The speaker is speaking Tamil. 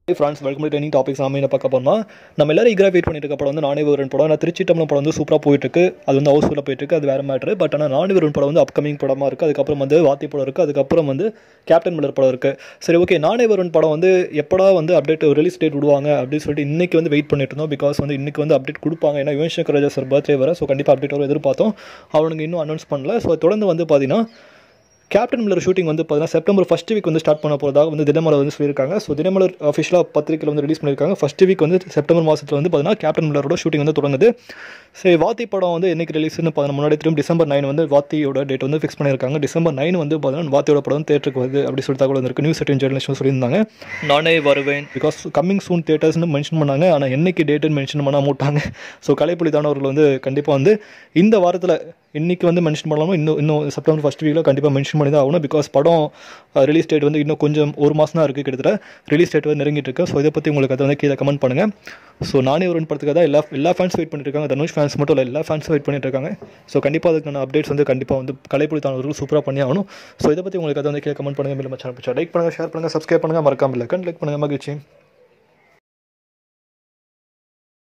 France welcome to training topics நாம என்ன பார்க்க போனோம்னா நம்ம எல்லாரும் ஈகராக வெயிட் பண்ணிட்டு இருக்க படம் வந்து நானே வருவன் படம் நான் திருச்சி தமிழ் படம் வந்து சூப்பராக போயிட்டு இருக்கு அது வந்து ஹவுஸ்ஃபுல்லாக போயிட்டு இருக்கு அது வேற மேட்ரு பட் ஆனால் நானே வருவன் படம் வந்து அப்கமிங் படமாக இருக்குது அதுக்கப்புறம் வந்து வாத்தி படம் இருக்குது அதுக்கப்புறம் வந்து கேப்டன் மில்லர் படம் இருக்குது சரி ஓகே நானே வருவன் படம் வந்து எப்படா வந்து அப்டேட் ரிலீஸ் டேட் விடுவாங்க அப்படின்னு சொல்லிட்டு இன்னைக்கு வந்து வெயிட் பண்ணிட்டு இருந்தோம் பிகாஸ் வந்து இன்னைக்கு வந்து அப்டேட் கொடுப்பாங்க ஏன்னா யுவன் சங்கர் ராஜா சார் பர்த்டே வர ஸோ கண்டிப்பாக அப்டேட் வரும் எதிர்பார்த்தோம் அவனுக்கு இன்னும் அனௌன்ஸ் பண்ணல ஸோ தொடர்ந்து வந்து பார்த்தீங்கன்னா கேப்டன் மில்லர் ஷூட்டிங் வந்து பார்த்தீங்கன்னா செப்டம்பர் ஃபஸ்ட் வீக் வந்து ஸ்டார்ட் பண்ண போகிறதாக வந்து தினமலர் வந்து சொல்லியிருக்காங்க ஸோ தினமலர் அஃபிஷியலாக பத்திரிக்கையில் வந்து ரிலீஸ் பண்ணியிருக்காங்க ஃபஸ்ட் வீக் வந்து செப்டம்பர் மாதத்தில் வந்து பார்த்தீங்கன்னா கேப்டன் மில்லரோட ஷூட்டிங் வந்து தொடங்குது சரி வாத்தி படம் வந்து என்னைக்கு ரிலீஸ்னு பார்த்தீங்கன்னா முன்னாடி திரும்ப டிசம்பர் நைன் வந்து வாத்தியோட டேட் வந்து ஃபிக்ஸ் பண்ணியிருக்காங்க டிசம்பர் நைன் வந்து பார்த்தீங்கன்னா வாத்தியோட படம் தேட்டருக்கு வருது அப்படி சொல்லி தகவல் வந்திருக்கு நியூஸ் எட்டின் ஜெர்னலிஸ்ட் சொல்லியிருந்தாங்க நானே வருவேன் பிகாஸ் கம்மிங் சூன் தேட்டர்ஸ்னு மென்ஷன் பண்ணாங்க ஆனால் என்னைக்கு டேட்டுன்னு மென்ஷன் பண்ண மாட்டாங்க ஸோ கலைப்புலிதானவர்கள் வந்து கண்டிப்பாக வந்து இந்த வாரத்தில் இன்னைக்கு வந்து மென்ஷன் பண்ணலாமா இன்னும் இன்னும் செப்டம்பர் ஃபஸ்ட் வீக்கில் கண்டிப்பாக மென்ஷன் பண்ணி தான் ஆகணும் பிகாஸ் படம் ரிலீஸ் டேட் வந்து இன்னும் கொஞ்சம் ஒரு மாதம் தான் இருக்குது கிட்டத்தட்ட ரிலீஸ் டேட் வந்து நெருங்கிட்டு இருக்கு ஸோ இதை பற்றி உங்களுக்கு அதை வந்து கீழே கமெண்ட் பண்ணுங்கள் ஸோ நானே ஒரு படத்துக்காக தான் எல்லா எல்லா ஃபேன்ஸ் வெயிட் பண்ணிட்டு இருக்காங்க தனுஷ் ஃபேன்ஸ் மட்டும் இல்லை எல்லா ஃபேன்ஸும் வெயிட் பண்ணிட்டு இருக்காங்க ஸோ கண்டிப்பாக அதுக்கான அப்டேட்ஸ் வந்து கண்டிப்பாக வந்து கலைப்புலித்தானவர்கள் சூப்பராக பண்ணி ஆகணும் ஸோ இதை பற்றி உங்களுக்கு அதை வந்து கீழே கமெண்ட் பண்ணுங்கள் மேலும் சேனல் லைக் பண்ணுங்கள் ஷேர் பண்ணுங்கள் சப்ஸ்கிரைப் பண்ணுங்கள் மறக்காமல் இல்லை லைக் பண்ணுங்கள் மகிழ்ச்சி